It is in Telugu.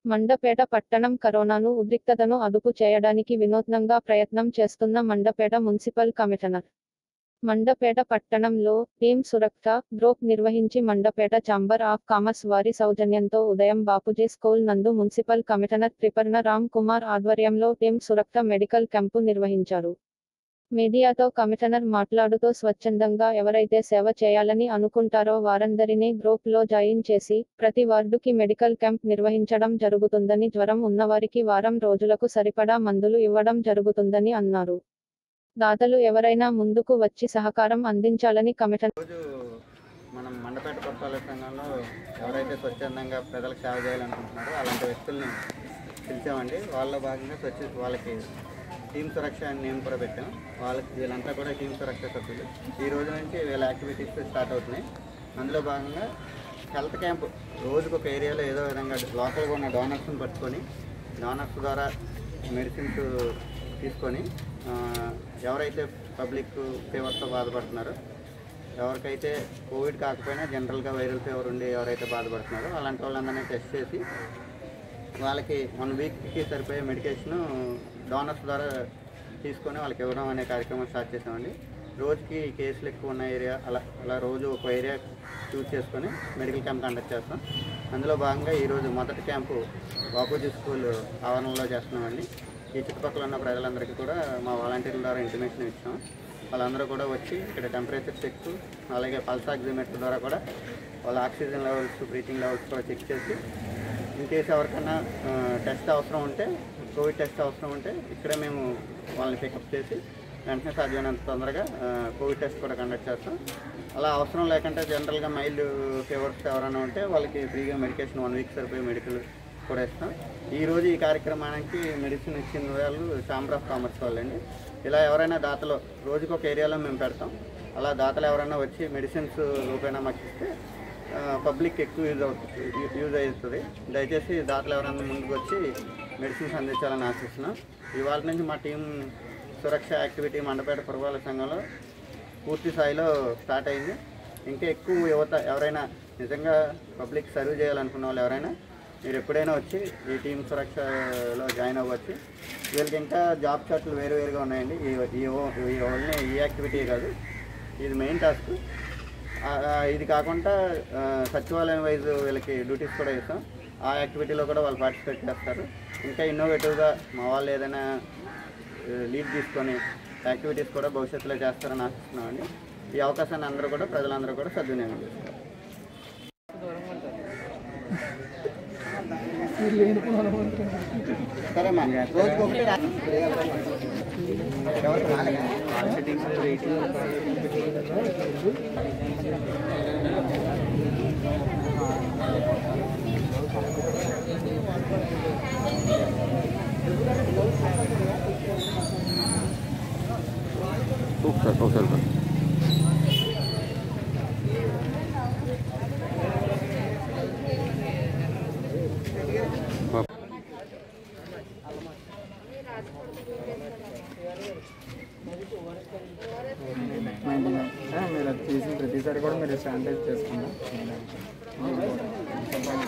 మండపేట పట్టణం కరోనాను ఉద్రిక్తతను అదుపు చేయడానికి వినూత్నంగా ప్రయత్నం చేస్తున్న మండపేట మున్సిపల్ కమిషనర్ మండపేట పట్టణంలో టీం సురక్ష గ్రూప్ నిర్వహించి మండపేట ఛాంబర్ ఆఫ్ కామర్స్ వారి సౌజన్యంతో ఉదయం బాపుజీ స్కూల్ నందు మున్సిపల్ కమిషనర్ త్రిపర్ణ రామ్ కుమార్ ఆధ్వర్యంలో టీం సురక్ష మెడికల్ క్యాంపు నిర్వహించారు మీడియాతో కమిషనర్ మాట్లాడుతూ స్వచ్ఛందంగా ఎవరైతే సేవ చేయాలని అనుకుంటారో వారందరినీ గ్రూప్ లో జాయిన్ చేసి ప్రతి వార్డుకి మెడికల్ క్యాంప్ నిర్వహించడం జరుగుతుందని జ్వరం ఉన్నవారికి వారం రోజులకు సరిపడా మందులు ఇవ్వడం జరుగుతుందని అన్నారు దాతలు ఎవరైనా ముందుకు వచ్చి సహకారం అందించాలని కమిషనర్ రోజు మనం మండపేట పురపాలక సంఘంలో ఎవరైతే స్వచ్ఛందంగా ప్రజలకు సేవ చేయాలనుకుంటున్నారో అలాంటి వ్యక్తుల్ని పిలిచామండి వాళ్ళలో భాగంగా స్వచ్ఛ వాళ్ళకి టీం సురక్ష అని నేను కూడా పెట్టాం వాళ్ళకి వీళ్ళంతా కూడా టీం సురక్ష సభ్యులు ఈ రోజు నుంచి వీళ్ళ యాక్టివిటీస్ స్టార్ట్ అవుతున్నాయి అందులో భాగంగా హెల్త్ క్యాంప్ రోజుకు ఒక ఏరియాలో ఏదో విధంగా లోకల్గా ఉన్న డోనర్స్ని పట్టుకొని డోనర్స్ ద్వారా మెడిసిన్స్ తీసుకొని ఆ, ఎవరైతే పబ్లిక్ ఫీవర్తో బాధపడుతున్నారో ఎవరికైతే కోవిడ్ కాకపోయినా జనరల్గా వైరల్ ఫీవర్ ఉండి ఎవరైతే బాధపడుతున్నారో అలాంటి వాళ్ళందరినీ టెస్ట్ చేసి వాళ్ళకి వన్ వీక్కి సరిపోయే మెడికేషన్ డోనర్స్ ద్వారా తీసుకొని వాళ్ళకి ఇవ్వడం అనే కార్యక్రమం స్టార్ట్ చేసామండి రోజుకి కేసులు ఎక్కువ ఉన్న ఏరియా అలా అలా రోజు ఒక ఏరియా చూస్ చేసుకొని మెడికల్ క్యాంప్ కండక్ట్ చేస్తాం అందులో భాగంగా ఈరోజు మొదటి క్యాంపు బాపూజీ స్కూల్ ఆవరణలో చేస్తున్నామండి ఈ చుట్టుపక్కల ఉన్న ప్రజలందరికీ కూడా మా వాలంటీర్ల ద్వారా ఇంటిమేషన్ ఇచ్చాం వాళ్ళందరూ కూడా వచ్చి ఇక్కడ టెంపరేచర్ చెక్ అలాగే పల్స్ ఆక్సిమీటర్ ద్వారా కూడా వాళ్ళ ఆక్సిజన్ లెవెల్స్ బ్రీతింగ్ లెవెల్స్ కూడా చెక్ చేసి ఇన్ కేసు ఎవరికైనా టెస్ట్ అవసరం ఉంటే కోవిడ్ టెస్ట్ అవసరం ఉంటే ఇక్కడే మేము వాళ్ళని పికప్ చేసి వెంటనే సాధ్యమైనంత తొందరగా ఆ, కోవిడ్ టెస్ట్ కూడా కండక్ట్ చేస్తాం అలా అవసరం లేకుంటే జనరల్గా మైల్డ్ ఫీవర్స్ ఎవరైనా ఉంటే వాళ్ళకి ఫ్రీగా మెడికేషన్ వన్ వీక్ సరిపోయే మెడికల్ కూడా ఇస్తాం ఈ రోజు ఈ కార్యక్రమానికి మెడిసిన్ ఇచ్చిన వాళ్ళు ఛాంబర్ ఆఫ్ కామర్స్ వాళ్ళండి ఇలా ఎవరైనా దాతలు రోజుకి ఒక ఏరియాలో మేము పెడతాం అలా దాతలు ఎవరైనా వచ్చి మెడిసిన్స్ రూపేణా మాకు ఇస్తే పబ్లిక్ ఎక్కువ యూజ్ అవుతుంది యూజ్ అవుతుంది దయచేసి దాతలు ఎవరైనా ముందుకు వచ్చి మెడిసిన్స్ అందించాలని ఆశిస్తున్నాం ఇవాళ నుంచి మా టీం సురక్ష యాక్టివిటీ మండపేట పురపాలక సంఘంలో పూర్తి స్థాయిలో స్టార్ట్ అయింది ఇంకా ఎక్కువ యువత ఎవరైనా నిజంగా పబ్లిక్ సర్వ్ చేయాలనుకున్న వాళ్ళు ఎవరైనా మీరు ఎప్పుడైనా వచ్చి ఈ టీం సురక్షలో జాయిన్ అవ్వచ్చు వీళ్ళకి ఇంకా జాబ్ చాట్లు వేరు వేరుగా ఉన్నాయండి ఈ ఈ ఓ- ఈ ఓన్లీ ఈ యాక్టివిటీ కాదు ఇది మెయిన్ టాస్క్ ఆ, ఆ, ఇది కాకుండా ఆ, సచివాలయం వైజ్ వీళ్ళకి డ్యూటీస్ కూడా ఇస్తాం ఆ యాక్టివిటీలో కూడా వాళ్ళు పార్టిసిపేట్ చేస్తారు ఇంకా ఇన్నోవేటివ్గా మా వాళ్ళు ఏదైనా లీడ్ తీసుకొని యాక్టివిటీస్ కూడా భవిష్యత్తులో చేస్తారని ఆశిస్తున్నామండి ఈ అవకాశాన్ని అందరూ కూడా ప్రజలందరూ కూడా సద్వినియోగం చేసుకోవాలి సరే మా రోజుకి ఒకటి రా- ఎవరు రాలేదు? ఒకసారి ఒకసారి సార్ మీరు అది చేసిన ప్రతిసారి కూడా మీరు శానిటైజ్ చేసుకున్నా